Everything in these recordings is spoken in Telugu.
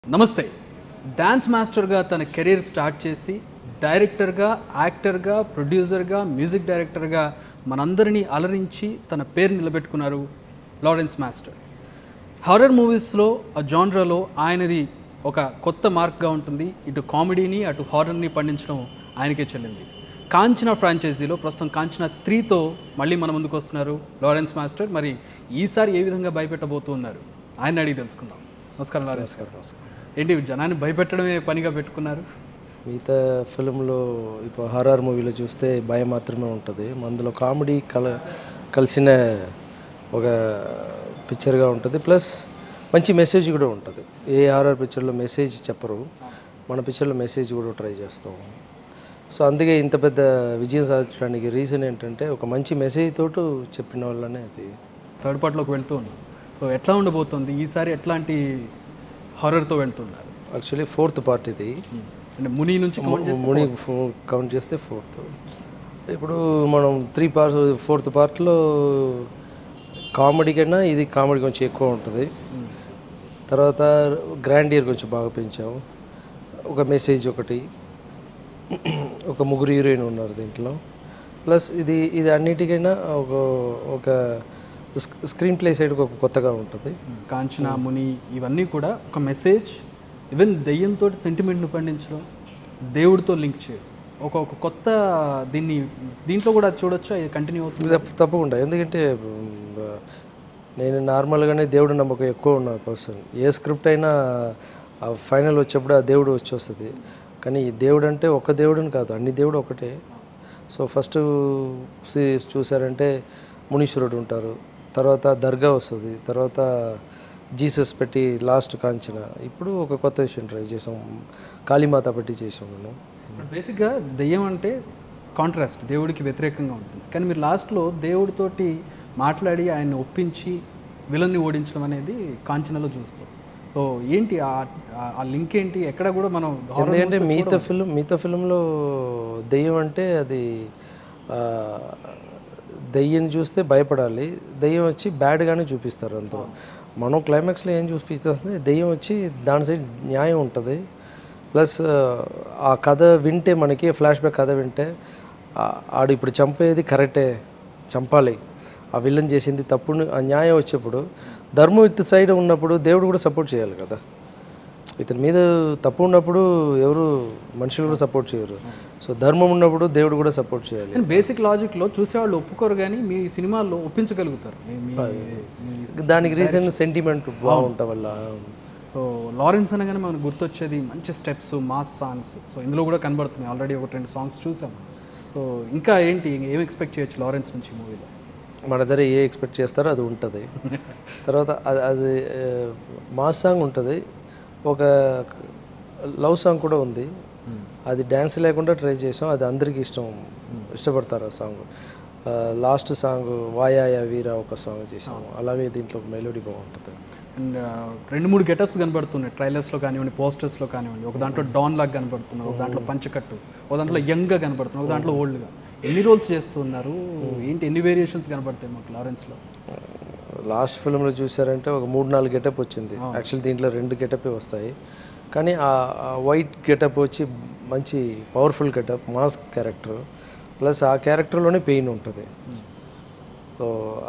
నమస్తే డాన్స్ మాస్టర్గా తన కెరీర్ స్టార్ట్ చేసి డైరెక్టర్గా యాక్టర్గా ప్రొడ్యూసర్గా మ్యూజిక్ డైరెక్టర్గా మనందరినీ అలరించి తన పేరు నిలబెట్టుకున్నారు లారెన్స్ మాస్టర్ హారర్ మూవీస్లో ఆ జాన్రాలో ఆయనది ఒక కొత్త మార్క్గా ఉంటుంది ఇటు కామెడీని అటు హారర్ని పండించడం ఆయనకే చెల్లింది కాంచన ఫ్రాంచైజీలో ప్రస్తుతం కాంచన త్రీతో మళ్ళీ మన ముందుకు వస్తున్నారు లారెన్స్ మాస్టర్ మరి ఈసారి ఏ విధంగా భయపెట్టబోతున్నారు ఆయన అడిగి తెలుసుకుందాం నమస్కారం లారెన్స్ గారు ఏంటి జనాన్ని భయపెట్టడమే పనిగా పెట్టుకున్నారు మిగతా ఫిలింలో ఇప్పుడు హర్రర్ మూవీలో చూస్తే భయం మాత్రమే ఉంటుంది అందులో కామెడీ కల కలిసిన ఒక పిక్చర్గా ఉంటుంది ప్లస్ మంచి మెసేజ్ కూడా ఉంటుంది ఏ హారర్ పిక్చర్లో మెసేజ్ చెప్పరు మన పిక్చర్లో మెసేజ్ కూడా ట్రై చేస్తాం సో అందుకే ఇంత పెద్ద విజయం సాధించడానికి రీజన్ ఏంటంటే ఒక మంచి మెసేజ్ తోటి చెప్పిన వాళ్ళనే అది థర్డ్ పార్ట్లోకి వెళ్తూ ఉన్నాం సో ఎట్లా ఉండబోతుంది ఈసారి ఎట్లాంటి హారర్తో వెళ్తున్నారు యాక్చువల్లీ ఫోర్త్ పార్ట్ ఇది అంటే ముని నుంచి count చేస్తే ముని కౌంట్ చేస్తే ఫోర్త్ ఇప్పుడు మనం త్రీ పార్ట్ ఫోర్త్ పార్ట్లో కామెడీ కన్నా ఇది కామెడీ కొంచెం ఎక్కువ ఉంటుంది తర్వాత గ్రాండ్ ఇయర్ కొంచెం బాగా పెంచాము ఒక మెసేజ్ ఒకటి ఒక ముగ్గురు హీరోయిన్ ఉన్నారు దీంట్లో ప్లస్ ఇది ఇది అన్నిటికైనా ఒక ఒక స్క్- స్క్రీన్ ప్లే సైడ్ ఒక కొత్తగా ఉంటుంది కాంచన ముని ఇవన్నీ కూడా ఒక మెసేజ్ ఈవెన్ దెయ్యంతో సెంటిమెంట్ను పండించడం దేవుడితో లింక్ చేయడం ఒక ఒక కొత్త దీన్ని దీంట్లో కూడా చూడొచ్చా ఇది కంటిన్యూ అవుతుంది తప్ప- తప్పకుండా ఎందుకంటే మ్, నేను నార్మల్గానే దేవుడు నమ్మకం ఎక్కువ ఉన్న పర్సన్ ఏ స్క్రిప్ట్ అయినా ఆ ఫైనల్ వచ్చేప్పుడు ఆ దేవుడు వచ్చి వస్తుంది కానీ ఈ దేవుడు అంటే ఒక దేవుడని కాదు అన్ని దేవుడు ఒకటే సో ఫస్ట్ సిరీస్ చూసారంటే మునీశ్వరుడు ఉంటారు తర్వాత దర్గా వస్తుంది తర్వాత జీసస్ పెట్టి లాస్ట్ కాంచన ఇప్పుడు ఒక కొత్త విషయం ట్రై చేసాం కాళీమాత పెట్టి చేసాం మనం బేసిక్గా దెయ్యం అంటే కాంట్రాస్ట్ దేవుడికి వ్యతిరేకంగా ఉంటుంది కానీ మీరు లాస్ట్లో దేవుడితోటి మాట్లాడి ఆయన్ని ఒప్పించి విలన్ని ఓడించడం అనేది కాంచనలో చూస్తాం సో ఏంటి ఆ- ఆ- ఆ లింక్ ఏంటి ఎక్కడ కూడా మనం horror ఎందుకంటే మిగతా ఫిల్మ్ మిగతా ఫిల్మ్లో దెయ్యం అంటే అది ఆ, దెయ్యం చూస్తే భయపడాలి దెయ్యం వచ్చి బ్యాడ్గానే చూపిస్తారు అందులో మనం క్లైమాక్స్లో ఏం చూపిస్తుంది దెయ్యం వచ్చి దాని సైడ్ న్యాయం ఉంటుంది ప్లస్ ఆ కథ వింటే మనకి ఫ్లాష్ బ్యాక్ కథ వింటే ఆ- ఆడు ఇప్పుడు చంపేది కరెక్టే చంపాలి ఆ విలన్ చేసింది తప్పుడు ఆ న్యాయం వచ్చేప్పుడు ధర్మం ఇటు సైడ్ ఉన్నప్పుడు దేవుడు కూడా సపోర్ట్ చేయాలి కదా ఇతని మీద తప్పు ఉన్నప్పుడు ఎవరు మనుషులు కూడా సపోర్ట్ చేయరు సో ధర్మం ఉన్నప్పుడు దేవుడు కూడా సపోర్ట్ చేయాలి కానీ బేసిక్ లాజిక్లో చూసేవాళ్ళు ఒప్పుకోరు కానీ మీ సినిమాల్లో ఒప్పించగలుగుతారు మీ- మీ- మీ- దానికి రీజన్ సెంటిమెంట్ బాగుంటా వల్ల సో లారెన్స్ అనగానే మనకు గుర్తొచ్చేది మంచి స్టెప్స్ మాస్ సాంగ్స్ సో ఇందులో కూడా కనబడుతున్నాయి ఆల్రెడీ ఒక రెండు సాంగ్స్ చూసాము సో ఇంకా ఏంటి ఏం ఎక్స్పెక్ట్ చేయొచ్చు లారెన్స్ నుంచి మూవీలో మన దగ్గర ఏ ఎక్స్పెక్ట్ చేస్తారో అది ఉంటుంది తర్వాత అది అది మాస్ సాంగ్ ఉంటుంది ఒక లవ్ సాంగ్ కూడా ఉంది అది డ్యాన్స్ లేకుండా ట్రై చేసాం అది అందరికీ ఇష్టం ఇష్టపడతారు ఆ సాంగ్ లాస్ట్ సాంగ్ వాయాయ వీర ఒక సాంగ్ చేసాము అలాగే దీంట్లో మెలోడీ బాగుంటుంది అండ్ రెండు మూడు గెటప్స్ కనబడుతున్నాయి ట్రైలర్స్లో కానివ్వండి పోస్టర్స్లో కానివ్వండి ఒక దాంట్లో డాన్ లాగా కనబడుతున్నారు ఒక దాంట్లో పంచకట్టు ఒక దాంట్లో యంగ్గా కనబడుతున్నారు ఒక దాంట్లో ఓల్డ్గా ఎన్ని రోల్స్ చేస్తున్నారు ఏంటి ఎన్ని వేరియేషన్స్ కనబడతాయి మాకు లారెన్స్లో లాస్ట్ ఫిల్మ్లో చూసారంటే ఒక మూడు నాలుగు గెటప్ వచ్చింది యాక్చువల్లీ దీంట్లో రెండు గెటపే వస్తాయి కానీ ఆ వైట్ గెటప్ వచ్చి మంచి powerful getup mass character plus ఆ క్యారెక్టర్లోనే పెయిన్ ఉంటుంది సో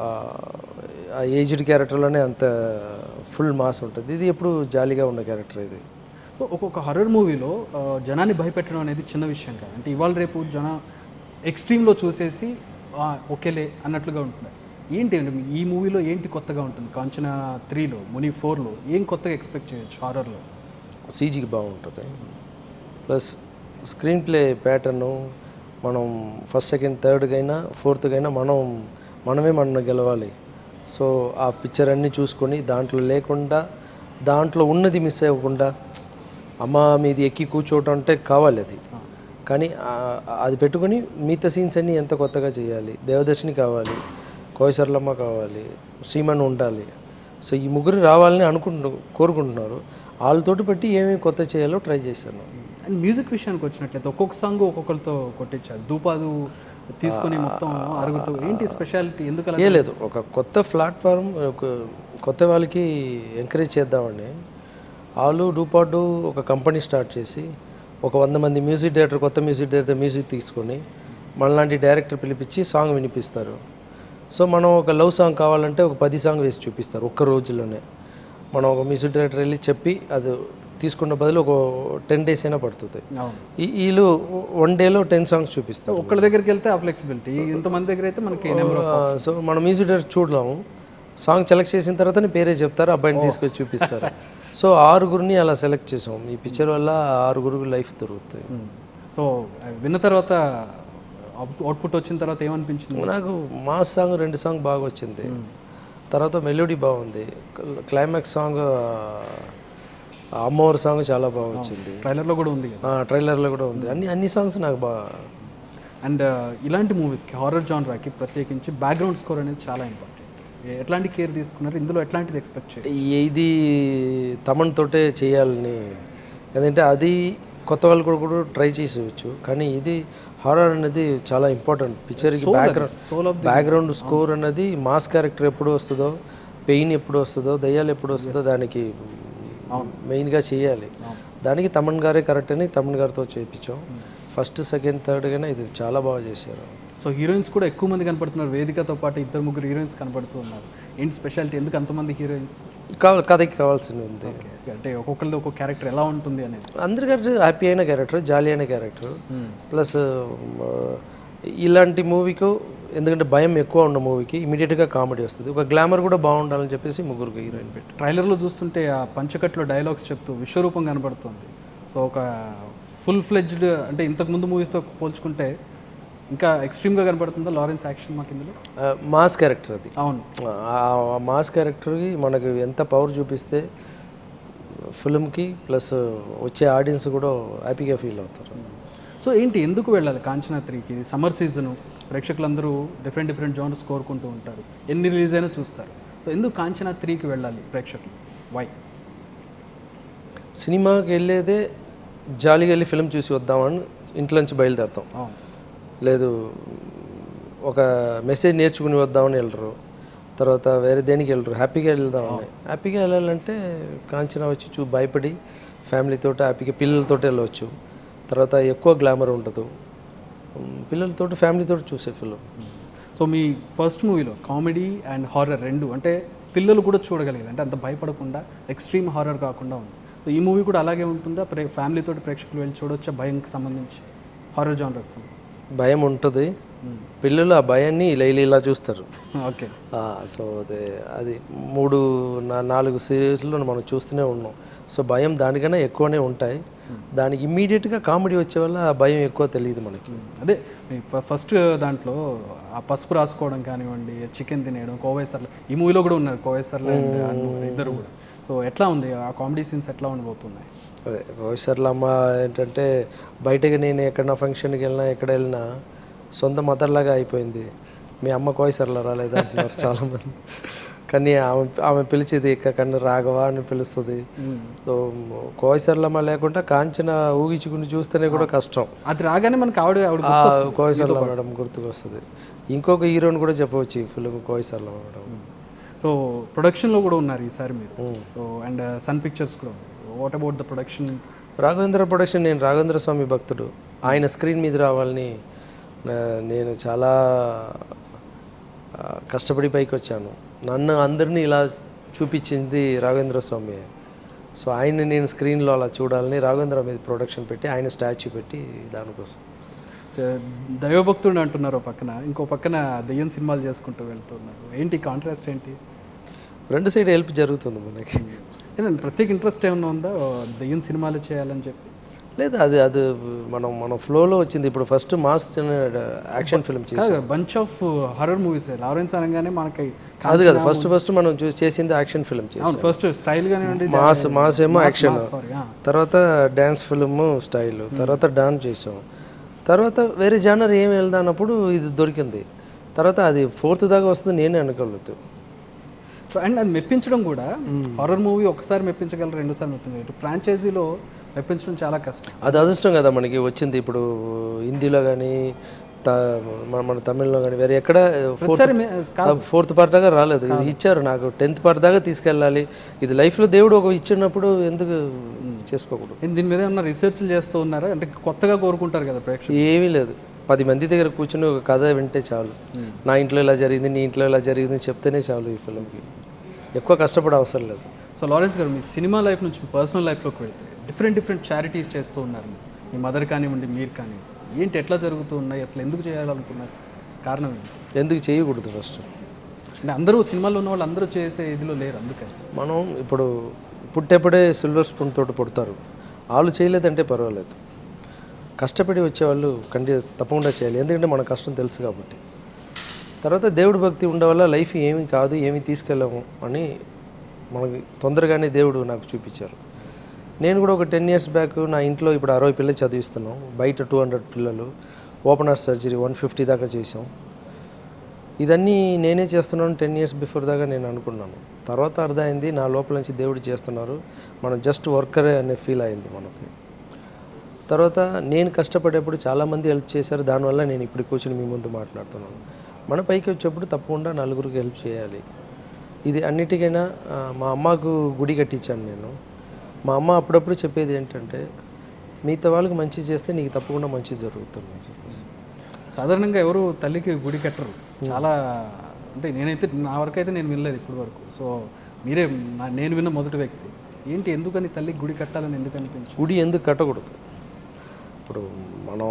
ఆ ఏజ్డ్ క్యారెక్టర్లోనే అంత ఫుల్ మాస్ ఉంటుంది ఇది ఎప్పుడు జాలీగా ఉన్న క్యారెక్టర్ ఇది సో ఒక్కొక్క హర్రర్ మూవీలో జనాన్ని భయపెట్టడం అనేది చిన్న విషయం కాదు అంటే ఇవాళ రేపు జన ఎక్స్ట్రీమ్లో చూసేసి "ఆ, ఓకేలే అన్నట్లుగా ఉంటున్నారు ఏంటి అంటే ఈ మూవీలో ఏంటి కొత్తగా ఉంటుంది కాంచన త్రీలో ముని ఫోర్లో ఏం కొత్తగా ఎక్స్పెక్ట్ చేయొచ్చు హారర్లో సీజీకి బాగుంటుంది ప్లస్ స్క్రీన్ ప్లే ప్యాటర్ను మనం ఫస్ట్ సెకండ్ థర్డ్కైనా ఫోర్త్కైనా మనం మనమే మన గెలవాలి సో ఆ పిక్చర్ అన్నీ చూసుకొని దాంట్లో లేకుండా దాంట్లో ఉన్నది మిస్ అవ్వకుండా అమ్మ మీది ఎక్కి కూర్చోవటం అంటే కావాలి అది కానీ ఆ- అది పెట్టుకొని మిగతా సీన్స్ అన్నీ ఎంత కొత్తగా చేయాలి దేవదర్శిని కావాలి కోయసర్లమ్మ కావాలి శ్రీమన్ ఉండాలి సో ఈ ముగ్గురు రావాలని అనుకుంటు కోరుకుంటున్నారు వాళ్ళతోటి పెట్టి ఏమేమి కొత్త చేయాలో ట్రై చేశాను అండ్ మ్యూజిక్ విషయానికి వచ్చినట్లయితే ఒక్కొక్క సాంగ్ ఒక్కొక్కరితో కొట్టించారు దూపాదు తీసుకొని మొత్తం అరుగుతూ ఏంటి స్పెషాలిటీ ఎందుకు అలా ఏ లేదు ఒక కొత్త ప్లాట్ఫామ్ ఒక కొత్త వాళ్ళకి ఎంకరేజ్ చేద్దామని వాళ్ళు డూపాటు ఒక కంపెనీ స్టార్ట్ చేసి ఒక వంద మంది మ్యూజిక్ డైరెక్టర్ కొత్త మ్యూజిక్ డైరెక్టర్ మ్యూజిక్ తీసుకొని మనలాంటి డైరెక్టర్ పిలిపించి సాంగ్ వినిపిస్తారు సో మనం ఒక లవ్ సాంగ్ కావాలంటే ఒక పది సాంగ్ వేసి చూపిస్తారు ఒక్క రోజులోనే మనం ఒక మ్యూజిక్ డైరెక్టర్ వెళ్ళి చెప్పి అది తీసుకున్న బదులు ఒక టెన్ డేస్ అయినా పడుతుంది అవును ఈ- వీళ్ళు వన్ డేలో టెన్ సాంగ్స్ చూపిస్తారు ఒక్కళ్ళ దగ్గరికి వెళ్తే ఆ ఫ్లెక్సిబిలిటీ ఇంతమంది దగ్గర అయితే మనకి నెంబర్ ఆ, సో మనం మ్యూజిక్ డైరెక్టర్ చూడలేము సాంగ్ సెలెక్ట్ చేసిన తర్వాతనే పేరే చెప్తారు అబ్బాయిని తీసుకొచ్చి చూపిస్తారు సో ఆరుగురిని అలా సెలెక్ట్ చేసాం ఈ పిక్చర్ వల్ల ఆరుగురు లైఫ్ దొరుకుతాయి సో విన్న తర్వాత అవుట్పుట్ వచ్చిన తర్వాత ఏమనిపించింది నాకు మా సాంగ్ రెండు సాంగ్ బాగా వచ్చింది తర్వాత మెలోడీ బాగుంది క్లైమాక్స్ సాంగ్ అమ్మవారి సాంగ్ చాలా బాగా వచ్చింది ట్రైలర్లో కూడా ఉంది కదా ట్రైలర్లో కూడా ఉంది అన్ని అన్ని సాంగ్స్ నాకు బాగా అండ్ ఇలాంటి మూవీస్కి హారర్ జానరాకి ప్రత్యేకించి బ్యాక్గ్రౌండ్ స్కోర్ అనేది చాలా ఇంపార్టెంట్ ఎట్లాంటి కేర్ తీసుకున్నారు ఇందులో ఎట్లాంటిది ఎక్స్పెక్ట్ చేయాలి ఇది తమన్ తోటే చేయాలని ఎందుకంటే అది కొత్త వాళ్ళు కూడా కూడా ట్రై చేసేవచ్చు కానీ ఇది హారర్ అనేది చాలా ఇంపార్టెంట్ పిక్చర్కి background soul of background score అన్నది మాస్ క్యారెక్టర్ ఎప్పుడు వస్తుందో పెయిన్ ఎప్పుడు వస్తుందో దయ్యాలు ఎప్పుడు వస్తుందో దానికి మెయిన్గా చేయాలి దానికి తమన్ గారే కరెక్ట్ అని తమన్ గారితో చేయించాం ఫస్ట్ సెకండ్ థర్డ్ గానే ఇది చాలా బాగా చేశారు సో హీరోయిన్స్ కూడా ఎక్కువ మంది కనపడుతున్నారు వేదికతో పాటు ఇద్దరు ముగ్గురు హీరోయిన్స్ కనపడుతూ ఉన్నారు ఏంటి స్పెషాలిటీ ఎందుకు అంతమంది హీరోయిన్స్ కావాలి కథకి కావాల్సింది ఉంది అంటే ఒక్కొక్కరిది ఒక్కొక్క క్యారెక్టర్ ఎలా ఉంటుంది అనేది అందరికంటే హ్యాపీ అయిన క్యారెక్టర్ జాలీ అయిన క్యారెక్టర్ ప్లస్ ఇలాంటి మూవీకు ఎందుకంటే భయం ఎక్కువ ఉన్న మూవీకి ఇమీడియట్గా కామెడీ వస్తుంది ఒక గ్లామర్ కూడా బాగుండాలని చెప్పేసి ముగ్గురికి హీరోయిన్ పెట్టి ట్రైలర్లో చూస్తుంటే ఆ పంచకట్లో డైలాగ్స్ చెప్తూ విశ్వరూపం కనబడుతుంది సో ఒక ఫుల్ ఫ్లెడ్జ్డ్ అంటే ఇంతకు ముందు మూవీస్తో పోల్చుకుంటే ఇంకా ఎక్స్ట్రీమ్గా కనబడుతుందా లారెన్స్ యాక్షన్ మాకు ఇందులో మాస్ క్యారెక్టర్ అది అవును ఆ మాస్ క్యారెక్టర్కి మనకు ఎంత పవర్ చూపిస్తే ఫిల్మ్కి ప్లస్ వచ్చే ఆడియన్స్ కూడా హ్యాపీగా ఫీల్ అవుతారు సో ఏంటి ఎందుకు వెళ్ళాలి కాంచనా త్రీకి ఇది సమ్మర్ సీజను ప్రేక్షకులందరూ డిఫరెంట్ డిఫరెంట్ జోనర్స్ కోరుకుంటూ ఉంటారు ఎన్ని రిలీజ్ అయినా చూస్తారు సో ఎందుకు కాంచనా త్రీకి వెళ్ళాలి ప్రేక్షకులు వై సినిమాకి వెళ్ళేదే జాలీగా వెళ్ళి ఫిల్మ్ చూసి వద్దామని ఇంట్లోంచి బయలుదేరుతాం అవును లేదు ఒక మెసేజ్ నేర్చుకుని వద్దామని వెళ్ళరు తర్వాత వేరే దేనికి వెళ్ళరు హ్యాపీగా వెళ్దామని హ్యాపీగా వెళ్ళాలంటే కాంచనా వచ్చి చూ భయపడి ఫ్యామిలీతో హ్యాపీగా పిల్లలతో వెళ్ళవచ్చు తర్వాత ఎక్కువ గ్లామర్ ఉండదు ఉమ్, పిల్లలతో ఫ్యామిలీతో చూసే ఫిల్మ్ సో మీ ఫస్ట్ మూవీలో కామెడీ అండ్ హారర్ రెండు అంటే పిల్లలు కూడా చూడగలిగేది అంటే అంత భయపడకుండా ఎక్స్ట్రీమ్ హారర్ కాకుండా ఉంది సో ఈ మూవీ కూడా అలాగే ఉంటుందా ప్రే ఫ్యామిలీతో ప్రేక్షకులు వెళ్ళి చూడొచ్చా భయంకి సంబంధించి హారర్ జానర్కి సంబంధించి భయం ఉంటుంది పిల్లలు ఆ భయాన్ని ఇలా ఇలా ఇలా చూస్తారు ఓకే ఆ, సో అదే అది మూడు నా- నాలుగు సిరీస్లో మనం చూస్తూనే ఉన్నాం సో భయం దానికన్నా ఎక్కువనే ఉంటాయి దానికి ఇమ్మీడియట్గా కామెడీ వచ్చే వల్ల ఆ భయం ఎక్కువ తెలియదు మనకి అదే మీ ఫ- ఫస్ట్ దాంట్లో ఆ పసుపు రాసుకోవడం కానివ్వండి చికెన్ తినేయడం కోవేసర్లు ఈ మూవీలో కూడా ఉన్నారు కోవేసర్లు అండ్ అను ఇద్దరు కూడా సో ఎట్లా ఉంది ఆ కామెడీ సీన్స్ ఎట్లా ఉండబోతున్నాయి అదే రోహిత్ శర్ల అమ్మ ఏంటంటే బయటకి నేను ఎక్కడన్నా ఫంక్షన్కి వెళ్ళినా ఎక్కడ వెళ్ళినా సొంత మదర్లాగా అయిపోయింది మీ అమ్మ కోయిసర్ల రాలేదు అంటున్నారు చాలామంది కానీ ఆమె ఆమె పిలిచేది కన్నా రాఘవ అని పిలుస్తుంది సో కోయిసర్లమ్మ లేకుండా కాంచన ఊగించుకుని చూస్తేనే కూడా కష్టం అది రాగానే మనకి ఆవిడ ఆవిడ ఆ కోయిసర్ల మేడం గుర్తుకు వస్తుంది ఇంకొక హీరోని కూడా చెప్పవచ్చు ఈ ఫిలిం కోయిసర్ల మేడం సో ప్రొడక్షన్లో కూడా ఉన్నారు ఈసారి మీరు సో అండ్ సన్ పిక్చర్స్ కూడా what about the production Raghavendra production నేను రాఘవేంద్ర స్వామి భక్తుడు ఆయన స్క్రీన్ మీద రావాలని నా- నేను చాలా ఆ, కష్టపడి పైకి వచ్చాను నన్ను అందరినీ ఇలా చూపించింది రాఘవేంద్ర స్వామి సో ఆయన్ని నేను స్క్రీన్లో అలా చూడాలని రాఘవేంద్ర మీద ప్రొడక్షన్ పెట్టి ఆయన స్టాచ్యూ పెట్టి దానికోసం దైవభక్తుడు అంటున్నారు ఓ పక్కన ఇంకో పక్కన దెయ్యం సినిమాలు చేసుకుంటూ వెళ్తున్నారు ఏంటి కాంట్రాస్ట్ ఏంటి రెండు సైడ్ హెల్ప్ జరుగుతుంది మనకి ఏంటంటే ప్రత్యేక ఇంట్రెస్ట్ ఏమన్నా ఉందా ఓ దెయ్యం సినిమాలు చేయాలని చెప్పి లేదు అది అది మనం మన ఫ్లోలో వచ్చింది ఇప్పుడు ఫస్ట్ మాస్ యాక్షన్ ఫిల్మ్ చేసి కాదు bunch of horror movies Lawrence అనగానే మనకి అది కదా ఫస్ట్ ఫస్ట్ మనం చూసి చేసింది యాక్షన్ ఫిల్మ్ చేసి అవును ఫస్ట్ స్టైల్ కానివ్వండి మాస్ మాస్ ఏమో యాక్షన్ సారీ తర్వాత డ్యాన్స్ ఫిల్మ్ స్టైల్ తర్వాత డాన్స్ చేసాం తర్వాత వేరే జానర్ ఏం వెళ్దానప్పుడు ఇది దొరికింది తర్వాత అది ఫోర్త్ దాకా వస్తుంది నేనే అనుకోలేదు అండ్ అది మెప్పించడం కూడా హారర్ మూవీ ఒకసారి మెప్పించగలరు రెండుసార్లు మెప్పించగలరు ఫ్రాంచైజీలో మెప్పించడం చాలా కష్టం అది అదృష్టం కదా మనకి వచ్చింది ఇప్పుడు హిందీలో కానీ త- మన- మన తమిళ్లో కానీ వేరే ఎక్కడ ప్రతిసారి మే- కా- ఫోర్త్ పార్ట్ దాకా రాలేదు ఇది ఇచ్చారు నాకు టెన్త్ పార్ట్ దాకా తీసుకెళ్ళాలి ఇది లైఫ్లో దేవుడు ఒక ఇచ్చినప్పుడు ఎందుకు చేసుకోకూడదు ఏంటి దీని మీద ఏమన్నా రీసెర్చ్లు చేస్తూ ఉన్నారా అంటే కొత్తగా కోరుకుంటారు కదా ప్రేక్షకులు ఏమీ లేదు పది మంది దగ్గర కూర్చుని ఒక కథ వింటే చాలు నా ఇంట్లో ఇలా జరిగింది నీ ఇంట్లో ఇలా జరిగింది చెప్తేనే చాలు ఈ ఫిల్మ్కి ఎక్కువ కష్టపడే అవసరం లేదు సో లారెన్స్ గారు మీ సినిమా లైఫ్ నుంచి మీ పర్సనల్ లైఫ్లోకి వెళ్తే డిఫరెంట్ డిఫరెంట్ చారిటీస్ చేస్తూ ఉన్నారు మీ మదర్ కానివ్వండి మీరు కానివ్వండి ఏంటి ఎట్లా జరుగుతూ ఉన్నాయి అసలు ఎందుకు చేయాలనుకున్నారు కారణం ఏంటి ఎందుకు చేయకూడదు ఫస్ట్ అంటే అందరూ సినిమాలో ఉన్న వాళ్ళు అందరూ చేసే ఇదిలో లేరు అందుకని మనం ఇప్పుడు పుట్టేప్పుడే సిల్వర్ స్పూన్ తోటి పుడతారు వాళ్ళు చేయలేదంటే పర్వాలేదు కష్టపడి వచ్చేవాళ్ళు కండి తప్పకుండా చేయాలి ఎందుకంటే మన కష్టం తెలుసు కాబట్టి తర్వాత దేవుడి భక్తి ఉండే వల్ల లైఫ్ ఏమీ కాదు ఏమీ తీసుకెళ్ళము అని మనకి తొందరగానే దేవుడు నాకు చూపించారు నేను కూడా ఒక టెన్ ఇయర్స్ బ్యాక్ నా ఇంట్లో ఇప్పుడు అరవై పిల్లలు చదివిస్తున్నాం బయట టూ హండ్రెడ్ పిల్లలు open heart surgery one fifty దాకా చేసాం ఇదన్నీ నేనే చేస్తున్నాను టెన్ ఇయర్స్ బిఫోర్ దాకా నేను అనుకున్నాను తర్వాత అర్థమైంది నా లోపల నుంచి దేవుడు చేస్తున్నారు మనం జస్ట్ వర్కరే అనే ఫీల్ అయింది మనకి తర్వాత నేను కష్టపడేప్పుడు చాలామంది హెల్ప్ చేశారు దానివల్ల నేను ఇప్పుడు కూర్చొని మీ ముందు మాట్లాడుతున్నాను మన పైకి వచ్చేప్పుడు తప్పకుండా నలుగురికి హెల్ప్ చేయాలి ఇది అన్నిటికైనా ఆ, మా అమ్మకు గుడి కట్టించాను నేను మా అమ్మ అప్పుడప్పుడు చెప్పేది ఏంటంటే మిగతా వాళ్ళకి మంచి చేస్తే నీకు తప్పకుండా మంచి జరుగుతుంది అని చెప్పేసి సాధారణంగా ఎవరు తల్లికి గుడి కట్టరు చాలా అంటే నేనైతే నా వరకు అయితే నేను వినలేదు ఇప్పటి వరకు సో మీరే నా- నేను విన్న మొదటి వ్యక్తి ఏంటి ఎందుకని తల్లికి గుడి కట్టాలని ఎందుకు అనిపించి గుడి ఎందుకు కట్టకూడదు ఇప్పుడు మనం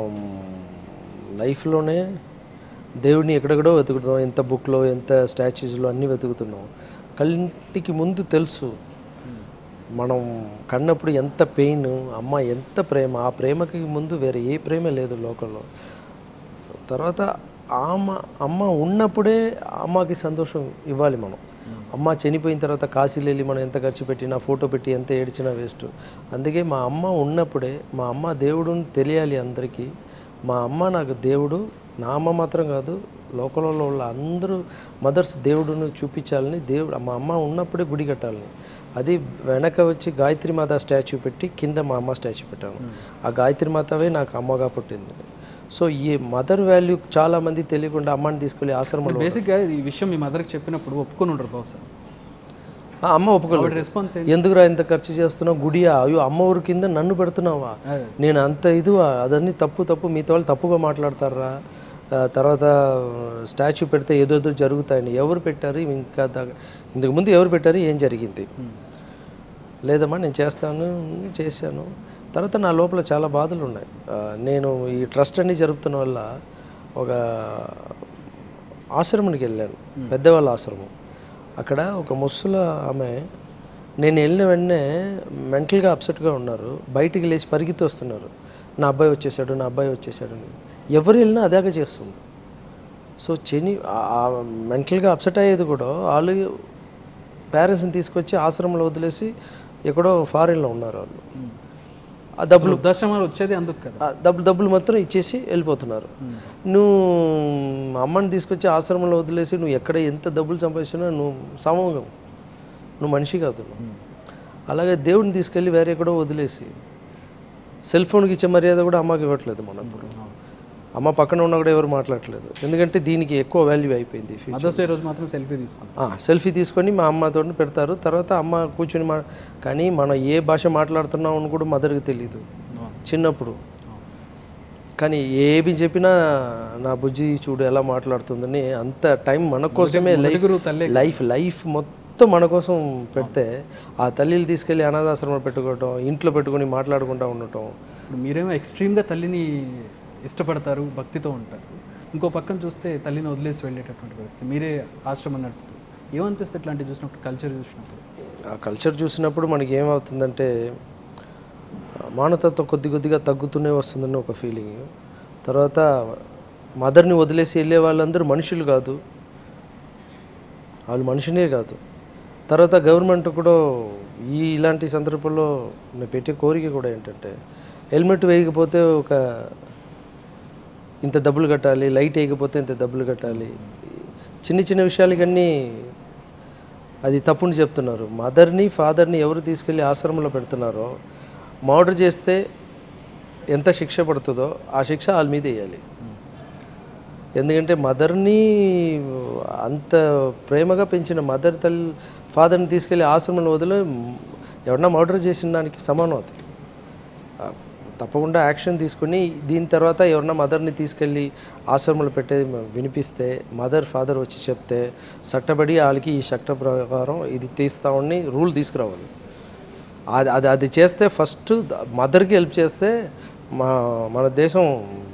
లైఫ్లోనే దేవుడిని ఎక్కడెక్కడో వెతుకుతున్నాం ఎంత బుక్లో ఎంత స్టాచ్యూస్లో అన్నీ వెతుకుతున్నాం కంటికి ముందు తెలుసు మనం కన్నప్పుడు ఎంత పెయిన్ అమ్మ ఎంత ప్రేమ ఆ ప్రేమకి ముందు వేరే ఏ ప్రేమ లేదు లోకంలో తర్వాత అమ్మ అమ్మ ఉన్నప్పుడే అమ్మకి సంతోషం ఇవ్వాలి మనం అమ్మ చనిపోయిన తర్వాత కాశీలు వెళ్ళి మనం ఎంత ఖర్చు పెట్టినా ఫోటో పెట్టి ఎంత ఏడ్చినా వేస్ట్ అందుకే మా అమ్మ ఉన్నప్పుడే మా అమ్మ దేవుడుని తెలియాలి అందరికీ మా అమ్మ నాకు దేవుడు నా అమ్మ మాత్రం కాదు లోకంలో ఉన్న అందరూ మదర్స్ దేవుడును చూపించాలని దేవుడు మా అమ్మ ఉన్నప్పుడే గుడి కట్టాలని అది వెనక వచ్చి గాయత్రి మాత స్టాచ్యూ పెట్టి కింద మా అమ్మ స్టాచ్యూ పెట్టాను ఆ గాయత్రి మాతవే నాకు అమ్మగా పుట్టింది సో ఈ మదర్ వాల్యూ చాలా మంది తెలియకుండా అమ్మని తీసుకెళ్ళి ఆశ్రమంలో బేసిక్గా ఈ విషయం మీ మదర్కి చెప్పినప్పుడు ఒప్పుకొని ఉండరు బహుశా ఆ అమ్మ ఒప్పుకోలేదు ఆవిడ రెస్పాన్స్ ఏంటి ఎందుకురా ఇంత ఖర్చు చేస్తున్నావు గుడియా అయ్యో అమ్మ ఊరి కింద నన్ను పెడుతున్నావా అదే. నేను అంత ఇదివా అదన్నీ తప్పు తప్పు మీతో వాళ్ళు తప్పుగా మాట్లాడతారా ఆ, తర్వాత స్టాచ్యూ పెడితే ఏదోదో జరుగుతాయని ఎవరు పెట్టారు ఇంకా దాకా ఇంతకు ముందు ఎవరు పెట్టారు ఏం జరిగింది లేదమ్మా నేను చేస్తాను చేశాను తర్వాత నా లోపల చాలా బాధలు ఉన్నాయి ఆ, నేను ఈ ట్రస్ట్ అన్ని జరుపుతున్న వల్ల ఒక ఆశ్రమానికి వెళ్ళాను పెద్దవాళ్ళ ఆశ్రమం అక్కడ ఒక ముసల ఆమె నేను వెళ్ళిన వెంటనే మెంటల్గా అప్సెట్గా ఉన్నారు బయటికి లేచి పరిగెత్తి వస్తున్నారు నా అబ్బాయి వచ్చేసాడు నా అబ్బాయి వచ్చేసాడు అని ఎవరు వెళ్ళినా అదాగా చేస్తుంది సో చెని మెంటల్గా అప్సెట్ అయ్యేది కూడా వాళ్ళు పేరెంట్స్ని తీసుకొచ్చి ఆశ్రమంలో వదిలేసి ఎక్కడో ఫారిన్లో ఉన్నారు వాళ్ళు ఆ డబ్బులు వృద్ధాశ్రమాలు వచ్చేది అందుకు కదా ఆ డబ్బులు డబ్బులు మాత్రం ఇచ్చేసి వెళ్ళిపోతున్నారు నువ్వు అమ్మని తీసుకొచ్చి ఆశ్రమంలో వదిలేసి నువ్వు ఎక్కడ ఎంత డబ్బులు సంపాదించినా నువ్వు సమూహం నువ్వు మనిషి కాదు నువ్వు. అలాగే దేవుడిని తీసుకెళ్ళి వేరే ఎక్కడో వదిలేసి సెల్ ఫోన్కి ఇచ్చే మర్యాద కూడా అమ్మకి ఇవ్వట్లేదు మనం ఇప్పుడు అమ్మ పక్కన ఉన్నా కూడా ఎవరు మాట్లాడట్లేదు ఎందుకంటే దీనికి ఎక్కువ వాల్యూ అయిపోయింది మదర్స్ డే రోజు మాత్రం సెల్ఫీ తీసుకున్నాం సెల్ఫీ తీసుకొని మా అమ్మతో పెడతారు తర్వాత అమ్మ కూర్చొని మా కానీ మనం ఏ భాష మాట్లాడుతున్నాం అని కూడా మదర్కి తెలియదు చిన్నప్పుడు కానీ ఏమి చెప్పినా నా బుజ్జి చూడు ఎలా మాట్లాడుతుందని అంత టైం మన కోసమే లైఫ్ నలుగురు తల్లి లైఫ్ లైఫ్ మొత్తం మన కోసం పెడితే ఆ తల్లిని తీసుకెళ్ళి అనాథాశ్రమం పెట్టుకోవటం ఇంట్లో పెట్టుకొని మాట్లాడుకుంటూ ఉండటం ఇప్పుడు మీరేమో ఎక్స్ట్రీమ్గా తల్లిని ఇష్టపడతారు భక్తితో ఉంటారు ఇంకో పక్కన చూస్తే తల్లిని వదిలేసి వెళ్ళేటటువంటి పరిస్థితి మీరే ఆశ్రమం నడుపుతూ ఏమనిపిస్తుంది ఇట్లాంటివి చూసినప్పుడు కల్చర్ చూసినప్పుడు ఆ కల్చర్ చూసినప్పుడు మనకి ఏమవుతుందంటే ఆ, మానవతత్వం కొద్ది కొద్దిగా తగ్గుతూనే వస్తుందని ఒక ఫీలింగ్ తర్వాత మదర్ని వదిలేసి వెళ్ళే వాళ్ళందరూ మనుషులు కాదు వాళ్ళు మనుషులే కాదు తర్వాత గవర్నమెంట్ కూడా ఈ ఇలాంటి సందర్భంలో నేను పెట్టే కోరిక కూడా ఏంటంటే హెల్మెట్ వేయకపోతే ఒక ఇంత డబ్బులు కట్టాలి లైట్ వేయకపోతే ఇంత డబ్బులు కట్టాలి చిన్న చిన్న విషయాలకన్నీ అది తప్పుని చెప్తున్నారు మదర్ని ఫాదర్ని ఎవరు తీసుకెళ్ళి ఆశ్రమంలో పెడుతున్నారో మర్డర్ చేస్తే ఎంత శిక్ష పడుతుందో ఆ శిక్ష వాళ్ళ మీద వేయాలి ఎందుకంటే మదర్ని అంత ప్రేమగా పెంచిన మదర్ తల్లి ఫాదర్ని తీసుకెళ్ళి ఆశ్రమంలో వదిలే ఎవరన్నా మర్డర్ చేసిన దానికి సమానం అది ఆ, తప్పకుండా యాక్షన్ తీసుకుని దీని తర్వాత ఎవరన్నా మదర్ని తీసుకెళ్ళి ఆశ్రమంలో పెట్టేది మ- వినిపిస్తే మదర్ ఫాదర్ వచ్చి చెప్తే చట్టబడి వాళ్ళకి ఈ చట్ట ప్రకారం ఇది తీస్తామని రూల్ తీసుకురావాలి అది అది అది చేస్తే ఫస్ట్ మదర్కి హెల్ప్ చేస్తే మా మన దేశం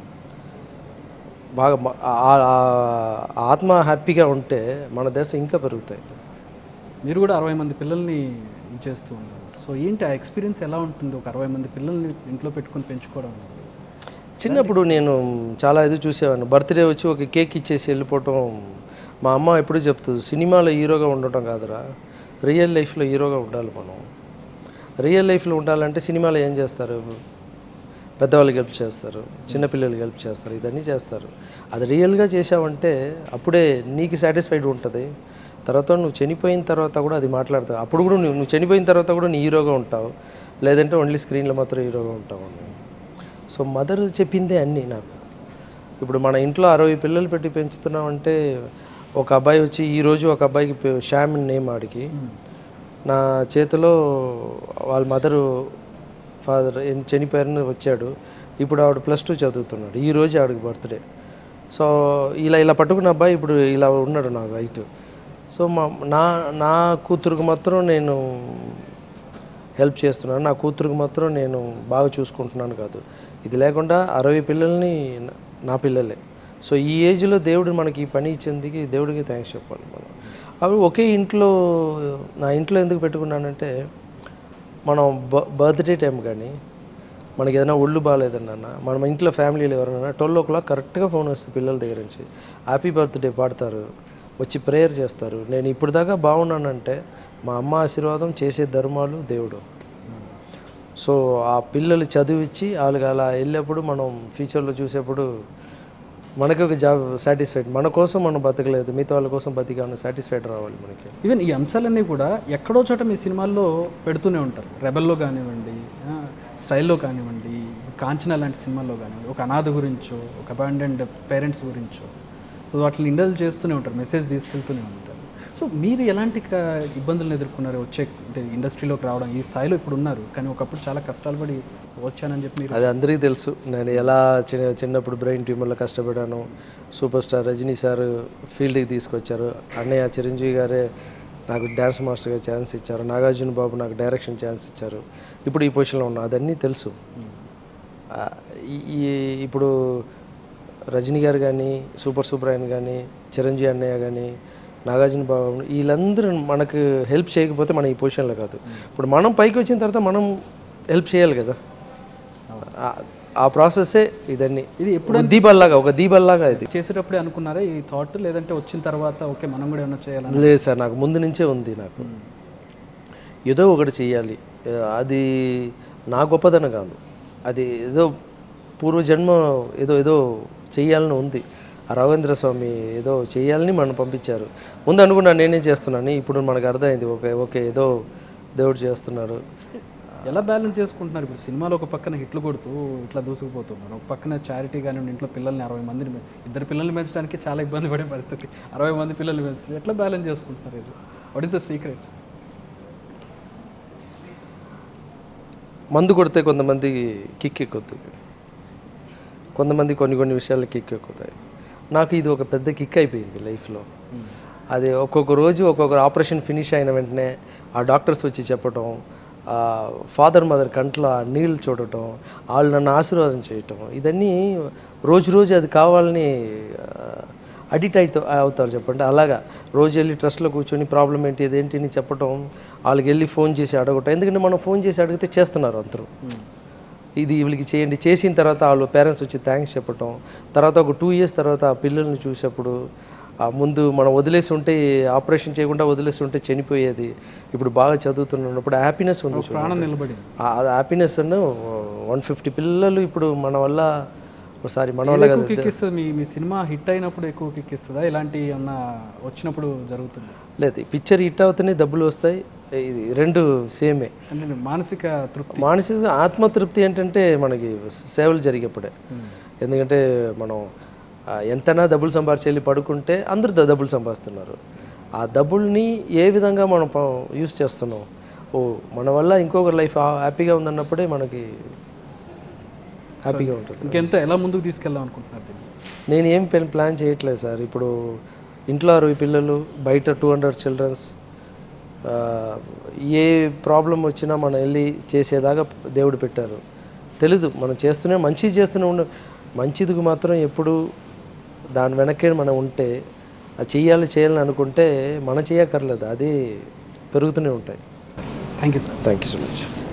బాగా మ- ఆ- ఆ- ఆత్మ హ్యాపీగా ఉంటే మన దేశం ఇంకా పెరుగుతాయి మీరు కూడా అరవై మంది పిల్లల్ని చేస్తూ ఉన్నారు సో ఏంటి ఆ ఎక్స్పీరియన్స్ ఎలా ఉంటుంది ఒక అరవై మంది పిల్లల్ని ఇంట్లో పెట్టుకొని పెంచుకోవడం చిన్నప్పుడు నేను చాలా ఇది చూసేవాడిని బర్త్డే వచ్చి ఒక కేక్ ఇచ్చేసి వెళ్ళిపోవటం మా అమ్మ ఎప్పుడు చెప్తుంది సినిమాలో హీరోగా ఉండటం కాదురా రియల్ లైఫ్లో హీరోగా ఉండాలి మనం రియల్ లైఫ్లో ఉండాలంటే సినిమాలో ఏం చేస్తారు పెద్దవాళ్ళకి హెల్ప్ చేస్తారు చిన్నపిల్లలకి హెల్ప్ చేస్తారు ఇదన్నీ చేస్తారు అది రియల్గా చేసావంటే అప్పుడే నీకు సాటిస్ఫైడ్ ఉంటుంది తర్వాత నువ్వు చనిపోయిన తర్వాత కూడా అది మాట్లాడతావు అప్పుడు కూడా నువ్వు నువ్వు చనిపోయిన తర్వాత కూడా నీ హీరోగా ఉంటావు లేదంటే ఓన్లీ స్క్రీన్లో మాత్రం హీరోగా ఉంటావు అని సో మదర్ చెప్పిందే అన్నీ నాకు ఇప్పుడు మన ఇంట్లో అరవై పిల్లలు పెట్టి పెంచుతున్నామంటే ఒక అబ్బాయి వచ్చి ఈరోజు ఒక అబ్బాయికి పే- శ్యామ్ నేమ్ ఆడికి నా చేతిలో వాళ్ళ మదరు ఫాదర్ చనిపోయారని వచ్చాడు ఇప్పుడు ఆవిడ ప్లస్ టూ చదువుతున్నాడు ఈ రోజు ఆవిడకి బర్త్డే సో ఇలా ఇలా పట్టుకున్న అబ్బాయి ఇప్పుడు ఇలా ఉన్నాడు నాకు హైట్ సో మా నా నా కూతురుకు మాత్రం నేను హెల్ప్ చేస్తున్నాను నా కూతురుకు మాత్రం నేను బాగా చూసుకుంటున్నాను కాదు ఇది లేకుండా అరవై పిల్లల్ని నా- నా పిల్లలే సో ఈ ఏజ్లో దేవుడు మనకి ఈ పని ఇచ్చేందుకు దేవుడికి థ్యాంక్స్ చెప్పాలి మనం అవి ఒకే ఇంట్లో నా ఇంట్లో ఎందుకు పెట్టుకున్నానంటే మనం బ బర్త్డే టైం కానీ మనకి ఏదైనా ఒళ్ళు బాగాలేదన్నా మనం ఇంట్లో ఫ్యామిలీలో ఎవరైనా ట్వెల్వ్ ఓ క్లాక్ కరెక్ట్గా ఫోన్ వస్తుంది పిల్లల దగ్గర నుంచి హ్యాపీ బర్త్డే పాడతారు వచ్చి ప్రేయర్ చేస్తారు నేను ఇప్పుడు దాకా బాగున్నానంటే మా అమ్మ ఆశీర్వాదం చేసే ధర్మాలు దేవుడు సో ఆ పిల్లలు చదివిచ్చి వాళ్ళకి అలా వెళ్ళేప్పుడు మనం ఫ్యూచర్లో చూసేప్పుడు మనకి ఒక జాబ్ సాటిస్ఫైడ్ మన కోసం మనం బతకలేదు మిగతా వాళ్ళ కోసం బతికాను సాటిస్ఫైడ్ రావాలి మనకి ఈవెన్ ఈ అంశాలన్నీ కూడా ఎక్కడో చోట మీ సినిమాల్లో పెడుతూనే ఉంటారు రెబల్లో కానివ్వండి ఆ, స్టైల్లో కానివ్వండి కాంచనా లాంటి సినిమాల్లో కానివ్వండి ఒక అనాథ గురించో ఒక అబాండెండ్ పేరెంట్స్ గురించో సో వాటిని ఇండల్ చేస్తూనే ఉంటారు మెసేజ్ తీసుకెళ్తూనే ఉంటారు సో మీరు ఎలాంటి క- ఇబ్బందులను ఎదుర్కొన్నారు వచ్చే అంటే ఇండస్ట్రీలోకి రావడం ఈ స్థాయిలో ఇప్పుడు ఉన్నారు కానీ ఒకప్పుడు చాలా కష్టాలు పడి వచ్చానని చెప్పి మీరు అది అందరికీ తెలుసు నేను ఎలా చిన్న చిన్నప్పుడు బ్రెయిన్ ట్యూమర్లో కష్టపడాను సూపర్ స్టార్ రజనీ సార్ ఫీల్డ్కి తీసుకొచ్చారు అన్నయ్య చిరంజీవి గారే నాకు డ్యాన్స్ మాస్టర్గా ఛాన్స్ ఇచ్చారు నాగార్జున బాబు నాకు డైరెక్షన్ ఛాన్స్ ఇచ్చారు ఇప్పుడు ఈ పొజిషన్లో ఉన్నా అదన్నీ తెలుసు ఆ, ఈ ఈ- ఇప్పుడు రజనీ గారు కానీ సూపర్ సూపరాయన్ కానీ చిరంజీవి అన్నయ్య కానీ నాగార్జున బాబు వీళ్ళందరూ మనకు హెల్ప్ చేయకపోతే మనం ఈ పొజిషన్లో కాదు ఇప్పుడు మనం పైకి వచ్చిన తర్వాత మనం హెల్ప్ చేయాలి కదా ఆ- ఆ ప్రాసెస్సే ఇదన్నీ ఇది ఒక దీపాల్లాగా ఒక దీపాల్లాగా ఇది చేసేటప్పుడే అనుకున్నారా ఈ థాట్ లేదంటే వచ్చిన తర్వాత ఓకే మనం కూడా ఏమైనా చేయాలని లేదు సార్ నాకు ముందు నుంచే ఉంది నాకు ఏదో ఒకటి చెయ్యాలి ఆ, అది నా గొప్పదనం కాదు అది ఏదో పూర్వజన్మ ఏదో ఏదో చెయ్యాలని ఉంది ఆ రాఘవేంద్ర స్వామి ఏదో చెయ్యాలని మనం పంపించారు ముందు అనుకున్నాను నేనే చేస్తున్నాను ఇప్పుడు మనకు అర్థమైంది ఓకే ఓకే ఏదో దేవుడు చేస్తున్నాడు ఎలా బ్యాలెన్స్ చేసుకుంటున్నారు ఇప్పుడు సినిమాలో ఒక పక్కన హిట్లు కొడుతూ ఇట్లా దూసుకుపోతున్నారు ఒక పక్కన చారిటీ కానివ్వండి ఇంట్లో పిల్లల్ని అరవై మందిని పె- ఇద్దరు పిల్లల్ని పెంచడానికి చాలా ఇబ్బంది పడే పరిస్థితి అరవై మంది పిల్లల్ని పెంచుతుంది ఎట్లా బ్యాలెన్స్ చేసుకుంటున్నారు ఇది వాట్ ఇస్ ద సీక్రెట్ మందు కొడితే కొంతమంది కిక్ ఎక్కుతుంది కొంతమంది కొన్ని కొన్ని విషయాలు కిక్ ఎక్కుతాయి నాకు ఇది ఒక పెద్ద కిక్ అయిపోయింది లైఫ్లో అది ఒక్కొక్క రోజు ఒక్కొక్క ఆపరేషన్ ఫినిష్ అయిన వెంటనే ఆ డాక్టర్స్ వచ్చి చెప్పటం ఫాదర్ మదర్ కంట్లో ఆ నీళ్ళు చూడటం వాళ్ళు నన్ను ఆశీర్వాదం చేయటం ఇదన్నీ రోజు రోజు అది కావాలని అడిక్ట్ అవుతా అవుతారు చెప్పండి అలాగా రోజు వెళ్ళి ట్రస్ట్లో కూర్చొని ప్రాబ్లం ఏంటి ఇదేంటి అని చెప్పటం వాళ్ళకి వెళ్ళి ఫోన్ చేసి అడగటం ఎందుకంటే మనం ఫోన్ చేసి అడిగితే చేస్తున్నారు అందరూ ఇది వీళ్ళకి చేయండి చేసిన తర్వాత వాళ్ళు పేరెంట్స్ వచ్చి థ్యాంక్స్ చెప్పటం తర్వాత ఒక టూ ఇయర్స్ తర్వాత ఆ పిల్లల్ని చూసేప్పుడు ఆ ముందు మనం వదిలేసి ఉంటే ఆపరేషన్ చేయకుండా వదిలేసి ఉంటే చనిపోయేది ఇప్పుడు బాగా చదువుతున్నప్పుడు హ్యాపీనెస్ ఉంది చూడండి. ప్రాణం నిలబడింది ఆ హ్యాపీనెస్ వన్ ఫిఫ్టీ పిల్లలు ఇప్పుడు మన వల్ల ఒకసారి మన వల్ల ఎక్కువ కిక్ ఇస్తుంది మీ మీ సినిమా హిట్ అయినప్పుడు ఎక్కువ కిక్ ఇస్తుందా ఇలాంటి అన్న వచ్చినప్పుడు జరుగుతుంది లేదు పిక్చర్ హిట్ అవుతూనే డబ్బులు వస్తాయి ఇది రెండు సేమే అంటే మానసిక తృప్తి మానసిక ఆత్మతృప్తి ఏంటంటే మనకి సేవలు జరిగేప్పుడే ఎందుకంటే మనం ఆ, ఎంతైనా డబ్బులు సంపాదించి వెళ్ళి పడుకుంటే అందరూ ద- డబ్బులు సంపాదిస్తున్నారు ఆ డబ్బుల్ని ఏ విధంగా మనం యూస్ చేస్తున్నాం ఓ మన వల్ల ఇంకొకరి లైఫ్ హ్యాపీగా ఉందన్నప్పుడే మనకి హ్యాపీగా ఉంటుంది ఇంకెంత ఎలా ముందుకు తీసుకెళ్దాం అనుకుంటున్నారు దీన్ని నేను ఏం పెన్ ప్లాన్ చేయట్లేదు సార్ ఇప్పుడు ఇంట్లో అరవై పిల్లలు బయట టూ హండ్రెడ్ చిల్డ్రన్స్ ఏ ప్రాబ్లం వచ్చినా మనం వెళ్ళి చేసేదాకా దేవుడు పెట్టారు తెలీదు మనం చేస్తూనే మంచిది చేస్తూనే ఉండ మంచిదికి మాత్రం ఎప్పుడు దాని వెనకే మనం ఉంటే అది చెయ్యాలి చేయాలని అనుకుంటే మనం చేయక్కర్లేదు అది పెరుగుతూనే ఉంటాయి thank you sir thank you so much